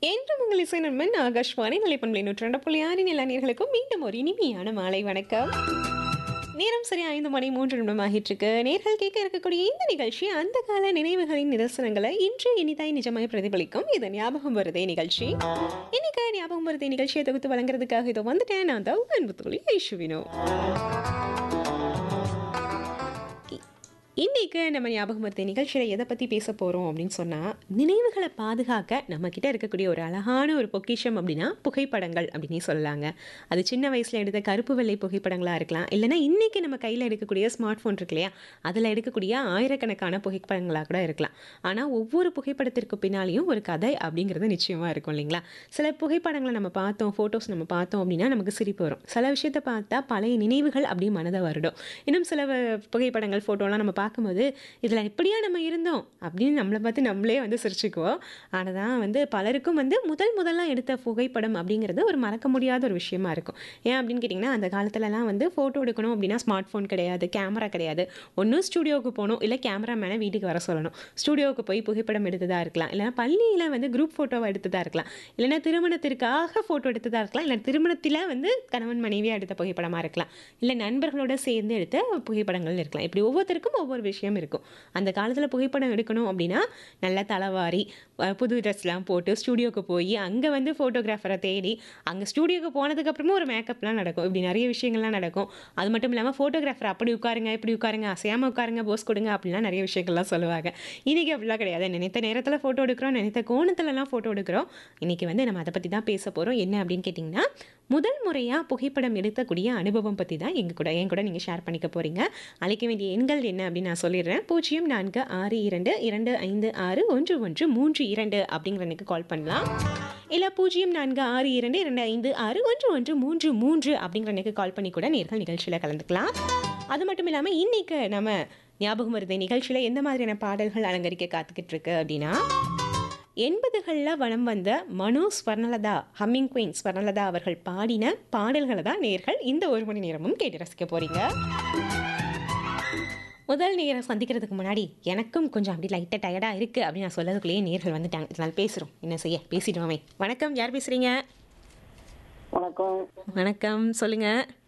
என்றும் உங்கள் இசை நண்பன் ஆகாஷ்வாணி நிலைப்பண்பலை நூற்றாண்டு புள்ளி ஆறின் எல்லா நேர்களுக்கும் மீண்டும் ஒரு இனிமையான மாலை வணக்கம் நேரம் சரி ஐந்து மணி மூன்று நிமிடம் ஆகிட்டு இருக்கு நேர்கள் கேட்க இருக்கக்கூடிய இந்த நிகழ்ச்சி அந்த கால நினைவுகளின் நிதர்சனங்களை இன்று இனிதாய் நிஜமாய் பிரதிபலிக்கும் இது ஞாபகம் வருதே நிகழ்ச்சி இன்னைக்கு ஞாபகம் வருதே நிகழ்ச்சியை தொகுத்து வழங்குறதுக்காக இதோ வந்துட்டேன் நான் தான் உங்க அன்பு தோழி ஐஷுவினோ இன்னைக்கு நம்ம ஞாபகம் வருது நிகழ்ச்சியில் எதை பற்றி பேச போகிறோம் அப்படின்னு சொன்னால் நினைவுகளை பாதுகாக்க நம்மக்கிட்ட இருக்கக்கூடிய ஒரு அழகான ஒரு பொக்கிஷம் அப்படின்னா புகைப்படங்கள் அப்படின்னு சொல்லலாங்க அது சின்ன வயசில் எடுத்த கருப்பு வெள்ளை புகைப்படங்களாக இருக்கலாம் இல்லைன்னா இன்றைக்கி நம்ம கையில் எடுக்கக்கூடிய ஸ்மார்ட் ஃபோன் இருக்கு இல்லையா அதில் எடுக்கக்கூடிய ஆயிரக்கணக்கான புகைப்படங்களாக கூட இருக்கலாம் ஆனால் ஒவ்வொரு புகைப்படத்திற்கு பின்னாலேயும் ஒரு கதை அப்படிங்கிறது நிச்சயமாக இருக்கும் இல்லைங்களா சில புகைப்படங்களை நம்ம பார்த்தோம் ஃபோட்டோஸ் நம்ம பார்த்தோம் அப்படின்னா நமக்கு சிரிப்பு வரும் சில விஷயத்தை பார்த்தா பழைய நினைவுகள் அப்படி மனதை வருடும் இன்னும் சில வ- புகைப்படங்கள் ஃபோட்டோலாம் நம்ம பார்க்கும்போது இதில் எப்படியா நம்ம இருந்தோம் அப்படின்னு நம்மளை பார்த்து நம்மளே வந்து சிரிச்சுக்குவோம் ஆனால் தான் வந்து பலருக்கும் வந்து முதல் முதல்ல எடுத்த புகைப்படம் அப்படிங்கிறது ஒரு மறக்க முடியாத ஒரு விஷயமா இருக்கும் ஏன் அப்படின்னு கேட்டிங்கன்னா அந்த காலத்துலலாம் வந்து ஃபோட்டோ எடுக்கணும் அப்படின்னா ஸ்மார்ட் ஃபோன் கிடையாது கேமரா கிடையாது ஒன்றும் ஸ்டூடியோவுக்கு போகணும் இல்லை கேமரா மேலே வீட்டுக்கு வர சொல்லணும் ஸ்டூடியோவுக்கு போய் புகைப்படம் எடுத்ததாக இருக்கலாம் இல்லைன்னா பள்ளியில் வந்து குரூப் ஃபோட்டோவை எடுத்ததாக இருக்கலாம் இல்லைன்னா திருமணத்திற்காக ஃபோட்டோ எடுத்ததாக இருக்கலாம் இல்லை திருமணத்தில் வந்து கணவன் மனைவியாக எடுத்த புகைப்படமாக இருக்கலாம் இல்லை நண்பர்களோட சேர்ந்து எடுத்த புகைப்படங்கள் இருக்கலாம் இப்படி ஒவ்வொருத்தருக்கும் ஒவ்வொரு விஷயம் இருக்கும் அந்த காலத்தில் புகைப்படம் எடுக்கணும் அப்படின்னா நல்லா தலைவாரி அஹ், புது ட்ரெஸ்லாம் போட்டு ஸ்டூடியோக்கு போய் அங்கே வந்து ஃபோட்டோகிராஃபரை தேடி அங்கே ஸ்டூடியோக்கு போனதுக்கப்புறமும் ஒரு மேக்கப்லாம் நடக்கும் இப்படி நிறைய விஷயங்கள்லாம் நடக்கும் அது மட்டும் இல்லாமல் ஃபோட்டோகிராஃபர் அப்படி உட்காருங்க இப்படி உட்காருங்க அசையாமல் உட்காருங்க போஸ் கொடுங்க அப்படிலாம் நிறைய விஷயங்கள்லாம் சொல்லுவாங்க இன்றைக்கி அப்படிலாம் கிடையாது நினைத்த நேரத்தில் ஃபோட்டோ எடுக்கிறோம் நினைத்த கோணத்துலலாம் ஃபோட்டோ எடுக்கிறோம் இன்றைக்கி வந்து நம்ம அதை பற்றி தான் பேச போகிறோம் என்ன அப்படின்னு கேட்டிங்கன்னா முதல் முறையாக புகைப்படம் எடுக்கக்கூடிய அனுபவம் பற்றி தான் எங்கள் கூட என் கூட நீங்கள் ஷேர் பண்ணிக்க போகிறீங்க அழைக்க வேண்டிய எண்கள் என்ன அப்படின்னு நான் சொல்லிடுறேன் பூஜ்ஜியம் நான்கு ஆறு இரண்டு இரண்டு ஐந்து ஆறு ஒன்று ஒன்று மூன்று இரண்டு அப்படிங்கிற எனக்கு கால் பண்ணலாம் இல்லை பூஜ்ஜியம் நான்கு ஆறு இரண்டு இரண்டு ஐந்து ஆறு ஒன்று ஒன்று மூன்று மூன்று அப்படிங்கிற எனக்கு கால் பண்ணி கூட நேர்கள் நிகழ்ச்சியில் கலந்துக்கலாம் அது மட்டும் இல்லாமல் இன்னைக்கு நம்ம ஞாபகம் வருது நிகழ்ச்சியில் எந்த மாதிரியான பாடல்கள் அலங்கரிக்க காத்துக்கிட்டு இருக்கு அப்படின்னா எண்பதுகளில் வலம் வந்த மனு ஸ்வர்ணலதா ஹம்மிங் குயின் ஸ்வர்ணலதா அவர்கள் பாடின பாடல்களை தான் நேர்கள் இந்த ஒரு மணி நேரமும் கேட்டு ரசிக்க போறீங்க முதல் நேரம் சந்திக்கிறதுக்கு முன்னாடி எனக்கும் கொஞ்சம் அப்படி லைட்டாக டயர்டாக இருக்குது அப்படின்னு நான் சொல்லதுக்குள்ளேயே நேர்கள் வந்துட்டாங்க இதனால் பேசுகிறோம் என்ன செய்ய பேசிடுவோமே வணக்கம் யார் பேசுகிறீங்க வணக்கம் வணக்கம் சொல்லுங்கள்